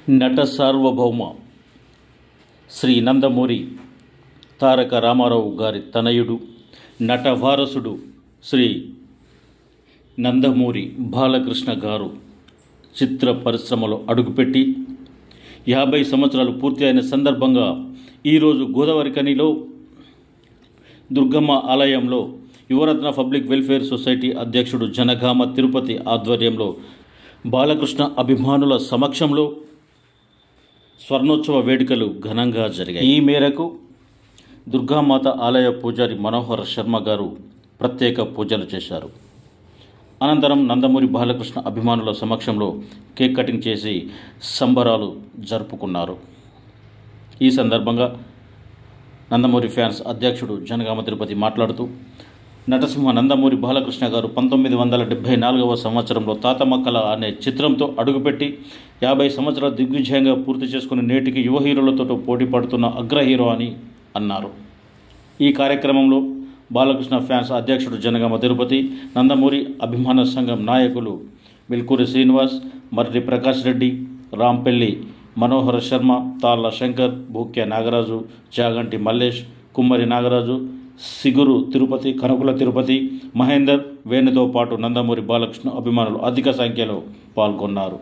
నట సార్వభౌమ శ్రీ నందమూరి తారక రామారావు గారి తనయుడు నట వారసుడు శ్రీ నందమూరి బాలకృష్ణ గారు చిత్ర పరిశ్రమలో అడుగుపెట్టి యాభై సంవత్సరాలు పూర్తి అయిన సందర్భంగా ఈరోజు గోదావరి కనిలో దుర్గమ్మ ఆలయంలో యువరత్న పబ్లిక్ వెల్ఫేర్ సొసైటీ అధ్యక్షుడు జనగామ తిరుపతి ఆధ్వర్యంలో బాలకృష్ణ అభిమానుల సమక్షంలో స్వర్ణోత్సవ వేడుకలు ఘనంగా జరిగాయి ఈ మేరకు దుర్గామాత ఆలయ పూజారి మనోహర్ శర్మ గారు ప్రత్యేక పూజలు చేశారు అనంతరం నందమూరి బాలకృష్ణ అభిమానుల సమక్షంలో కేక్ కటింగ్ చేసి సంబరాలు జరుపుకున్నారు ఈ సందర్భంగా నందమూరి ఫ్యాన్స్ అధ్యక్షుడు జనగామ తిరుపతి మాట్లాడుతూ నటసింహ నందమూరి బాలకృష్ణ గారు పంతొమ్మిది వందల డెబ్భై నాలుగవ సంవత్సరంలో తాతమక్కల అనే చిత్రంతో అడుగుపెట్టి యాభై సంవత్సరాల దిగ్విజయంగా పూర్తి చేసుకుని నేటికి యువ హీరోలతో పోటీ పడుతున్న అగ్ర హీరో అని అన్నారు ఈ కార్యక్రమంలో బాలకృష్ణ ఫ్యాన్స్ అధ్యక్షుడు జనగామ తిరుపతి నందమూరి అభిమాన సంఘం నాయకులు మిల్కూరి శ్రీనివాస్ మర్రి ప్రకాష్ రెడ్డి రాంపెల్లి మనోహర శర్మ తాళ్ళ శంకర్ భూక్య నాగరాజు జాగంటి మల్లేష్ కుమ్మరి నాగరాజు సిగురు తిరుపతి కనకుల తిరుపతి మహేందర్ వేణుతో పాటు నందమూరి బాలకృష్ణ అభిమానులు అధిక సంఖ్యలో పాల్గొన్నారు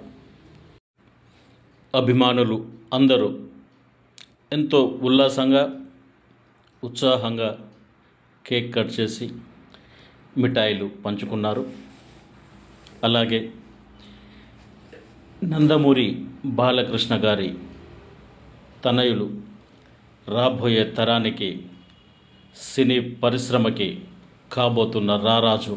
అభిమానులు అందరూ ఎంతో ఉల్లాసంగా ఉత్సాహంగా కేక్ కట్ చేసి మిఠాయిలు పంచుకున్నారు అలాగే నందమూరి బాలకృష్ణ గారి తనయులు రాబోయే తరానికి సినీ పరిశ్రమకి కాబోతున్న రారాజు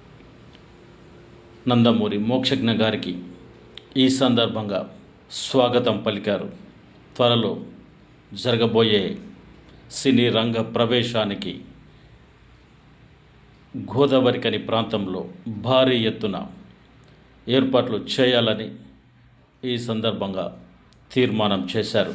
నందమూరి మోక్షజ్ఞ గారికి ఈ సందర్భంగా స్వాగతం పలికారు త్వరలో జరగబోయే సినీ రంగ ప్రవేశానికి గోదావరికని ప్రాంతంలో భారీ ఎత్తున ఏర్పాట్లు చేయాలని ఈ సందర్భంగా తీర్మానం చేశారు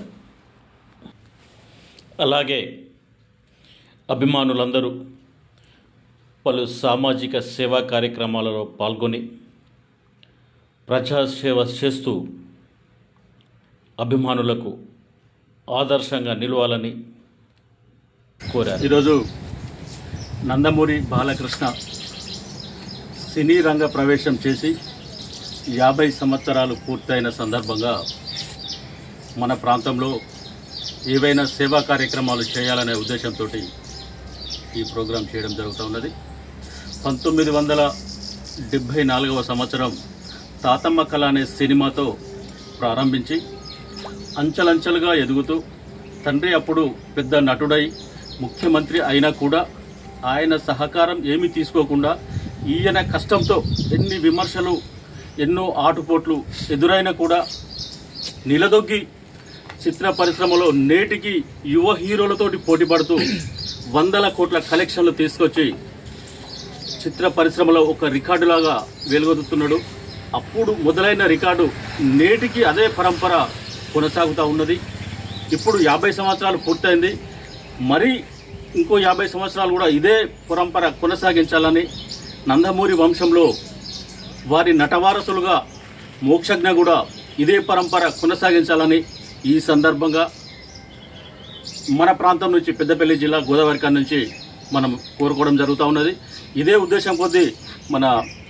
అలాగే అభిమానులందరూ పలు సామాజిక సేవా కార్యక్రమాలలో పాల్గొని ప్రజాసేవ చేస్తూ అభిమానులకు ఆదర్శంగా నిలవాలని కోరారు ఈరోజు నందమూరి బాలకృష్ణ సినీ రంగ ప్రవేశం చేసి యాభై సంవత్సరాలు పూర్తయిన సందర్భంగా మన ప్రాంతంలో ఏవైనా సేవా కార్యక్రమాలు చేయాలనే ఉద్దేశంతో ఈ ప్రోగ్రాం చేయడం జరుగుతూ ఉన్నది పంతొమ్మిది వందల డెబ్భై నాలుగవ సంవత్సరం తాతమ్మ కళ అనే సినిమాతో ప్రారంభించి అంచెలంచెలుగా ఎదుగుతూ తండ్రి అప్పుడు పెద్ద నటుడై ముఖ్యమంత్రి అయినా కూడా ఆయన సహకారం ఏమీ తీసుకోకుండా ఈయన కష్టంతో ఎన్ని విమర్శలు ఎన్నో ఆటుపోట్లు ఎదురైనా కూడా నిలదొగ్గి చిత్ర పరిశ్రమలో నేటికి యువ హీరోలతోటి పోటీ పడుతూ వందల కోట్ల కలెక్షన్లు తీసుకొచ్చి చిత్ర పరిశ్రమలో ఒక రికార్డులాగా వెలుగొదుతున్నాడు అప్పుడు మొదలైన రికార్డు నేటికి అదే పరంపర కొనసాగుతూ ఉన్నది ఇప్పుడు యాభై సంవత్సరాలు పూర్తయింది మరి ఇంకో యాభై సంవత్సరాలు కూడా ఇదే పరంపర కొనసాగించాలని నందమూరి వంశంలో వారి నటవారసులుగా మోక్షజ్ఞ కూడా ఇదే పరంపర కొనసాగించాలని ఈ సందర్భంగా మన ప్రాంతం నుంచి పెద్దపల్లి జిల్లా గోదావరి నుంచి మనం కోరుకోవడం జరుగుతూ ఉన్నది ఇదే ఉద్దేశం కొద్దీ మన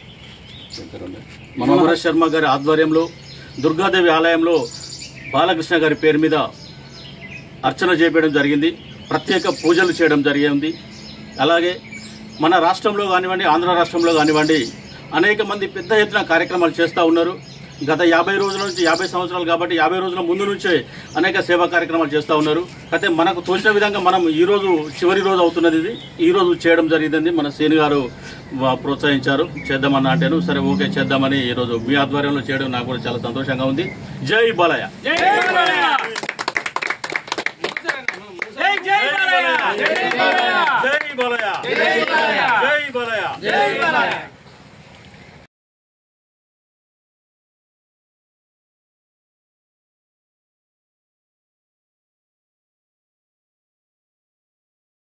మనోహర శర్మ గారి ఆధ్వర్యంలో దుర్గాదేవి ఆలయంలో బాలకృష్ణ గారి పేరు మీద అర్చన చేయడం జరిగింది ప్రత్యేక పూజలు చేయడం జరిగింది అలాగే మన రాష్ట్రంలో కానివ్వండి ఆంధ్ర రాష్ట్రంలో కానివ్వండి అనేక మంది పెద్ద ఎత్తున కార్యక్రమాలు చేస్తూ ఉన్నారు గత యాభై రోజుల నుంచి యాభై సంవత్సరాలు కాబట్టి యాభై రోజుల ముందు నుంచే అనేక సేవా కార్యక్రమాలు చేస్తూ ఉన్నారు అయితే మనకు తోచిన విధంగా మనం ఈ రోజు చివరి రోజు అవుతున్నది ఇది ఈ రోజు చేయడం జరిగింది మన శ్రేణి గారు వా- ప్రోత్సహించారు చేద్దామన్న అంటేను సరే ఓకే చేద్దామని ఈ రోజు మీ ఆధ్వర్యంలో చేయడం నాకు కూడా చాలా సంతోషంగా ఉంది జై బాలయ్య జై బాలయ్య జై జై బాలయ్య జై బాలయ్య జై బాలయ్య జై బాలయ్య జై బాలయ్య జై బాలయ్య